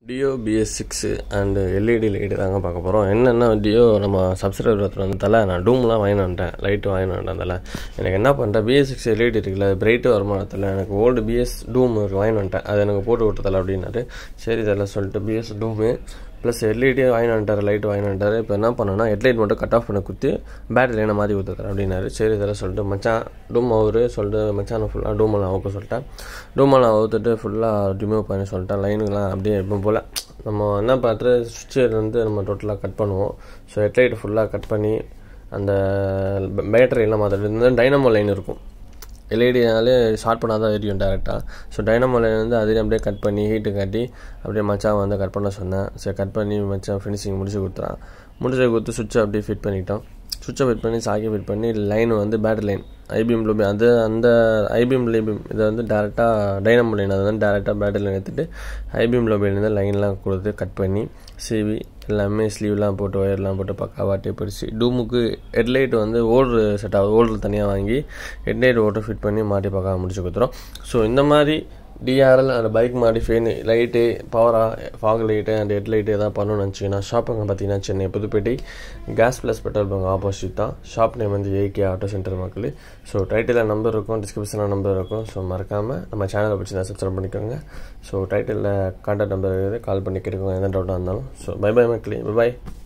deo BS six and LED light தாங்க பார்க்க போகிறோம் என்னென்ன டியோ நம்ம சப்ஸ்கிரைபர் ஒருத்தர் வந்து தலை நான் டூம்லாம் வாங்கி வந்துட்டேன் லைட்டு வாங்கி வந்துட்டேன் தலை எனக்கு என்ன பண்ணிட்டேன் பிஎஸ் சிக்ஸ் எல்இடி இருக்குல்ல பிரைட்டு வருமானத்தில் எனக்கு ஓல்டு பிஎஸ் டூம் இருக்கு வாங்கி வந்துட்டேன் அதை எனக்கு போட்டு விட்டதில்ல அப்படின்னாரு சரி தலை சொல்லிட்டு பிஎஸ் டூமு ப்ளஸ் எல்இடி வாங்கி வந்துட்டார் லைட் வாங்கி வந்துட்டார் இப்போ என்ன பண்ணேன்னா ஹெட்லைட் மட்டும் கட் ஆஃப் பண்ண குத்தி பேட்டரி லைனை மாற்றி கொடுத்துறேன் அப்படின்னாரு சரி இதெல்லாம் சொல்லிட்டு மச்சான் டூம் அவரு சொல்லிட்டு மச்சான் ஃபுல்லாக டூமெல்லாம் அவுக்க சொல்லிட்டேன் டூமெல்லாம் அவுத்துட்டு ஃபுல்லாக ரிமூவ் பண்ணி சொல்லிட்டேன் லைனுங்கெலாம் அப்படியே எப்போ போல் நம்ம என்ன பார்த்து சுவிட்சர் வந்து நம்ம டோட்டலாக கட் பண்ணுவோம் ஸோ ஹெட்லைட் ஃபுல்லாக கட் பண்ணி அந்த பேட்டரி எல்லாம் மாற்றிட்டு இருந்தால் டைனமோ லைன் இருக்கும் எல்இடினாலே ஷார்ட் பண்ணால் தான் எரியும் டேரெக்டாக ஸோ டைனமோ லைன் வந்து அதையும் அப்படியே கட் பண்ணி ஹீட்டு காட்டி அப்படியே மச்சான் வந்து கட் பண்ண சொன்னேன் சரி கட் பண்ணி மச்சான் ஃபினிஷிங் முடிச்சு கொடுத்துறான் முடிச்சு கொடுத்து சுவிட்சை அப்படியே ஃபிட் பண்ணிட்டோம் சுவிட்சை ஃபிட் பண்ணி சாக்கி ஃபிட் பண்ணி லைன் வந்து பேட்டரி லைன் ஐபிஎம் லூபியம் அது அந்த ஐபிஎம் லேபியம் இதை வந்து டேரெக்டாக டைனமோ லைன் அதை வந்து டேரெக்டாக பேட்டரி லைன் எடுத்துகிட்டு ஐபிஎம் லோபியிலேருந்து லைன்லாம் கொடுத்து கட் பண்ணி சிவி எல்லாமே ஸ்லீவ்லாம் போட்டு ஒயர்லாம் போட்டு பக்காவாக டேப் அடிச்சு டூமுக்கு ஹெட்லைட் வந்து ஓல்டு செட் ஆகுது ஓல்டு தனியாக வாங்கி ஹெட்லைட் ஓட்டு ஃபிட் பண்ணி மாட்டி பக்காவாக முடிச்சு கொடுத்துரும் ஸோ இந்த மாதிரி டிஆர்எல் அந்த பைக் மாடிஃபைன் லைட்டு பவரா fog light and head light எதாவது பண்ணணும்னு நினச்சிங்கன்னா ஷாப் அங்கே பார்த்தீங்கன்னா Chennai Pudupettai gas plus petrol bunk opposite தான் ஷாப் நேம் வந்து ஏகே ஆட்டோ சென்டர் மக்கள் ஸோ டைட்டிலில் நம்பர் இருக்கும் டிஸ்கிரிப்ஷனில் நம்பர் இருக்கும் ஸோ மறக்காமல் நம்ம சேனலை பிடிச்சி தான் சப்ஸ்கிரைப் பண்ணிக்கோங்க ஸோ டைட்டிலில் கான்டாக்ட் நம்பர் இருக்குது கால் பண்ணி கேட்டுக்கோங்க எந்த டவுட்டாக இருந்தாலும் ஸோ பை பை மக்களே பை